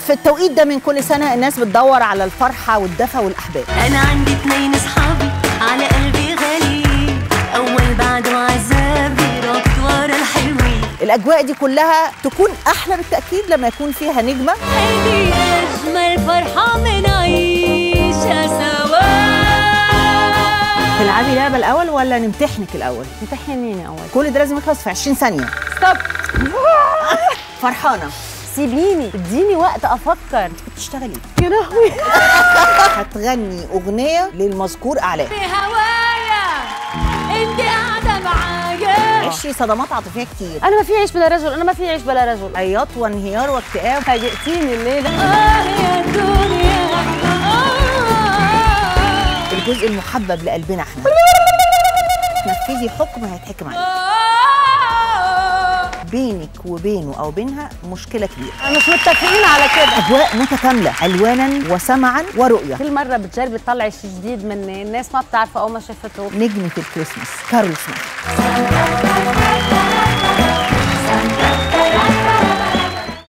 في التوقيت ده من كل سنة الناس بتدور على الفرحة والدفى والأحباب انا عندي اتنين اصحابي على قلبي غالي اول بعده عذابي ربط ورا الحلوين الأجواء دي كلها تكون أحلى بالتأكيد لما يكون فيها نجمة هذه اجمل فرحه بنعيشها سوا تلعبي لعبة الأول ولا نمتحنك الأول؟ امتحنيني اول كل ده لازم يخلص في 20 ثانية ستوب فرحانة سيبيني اديني وقت افكر بتشتغلي يا لهوي هتغني أغنية للمذكور أعلاه بهوايا انت قاعده معايا عشري صدمات عاطفية كتير انا ما في عيش بلا رجل انا ما في عيش بلا رجل عياط وانهيار واكتئاب فاجئتيني الليله اه يا دنيا آه. الجزء المحبب لقلبنا احنا تنفذي حكم هيتحكم عليه آه. بينك وبينه او بينها مشكله كبيره مش متفقين على كده اجواء متكامله الوانا وسمعا ورؤيه كل مره بتجربي تطلعي شيء جديد مني الناس ما بتعرفه او ما شافته نجمه الكريسماس كارول سميث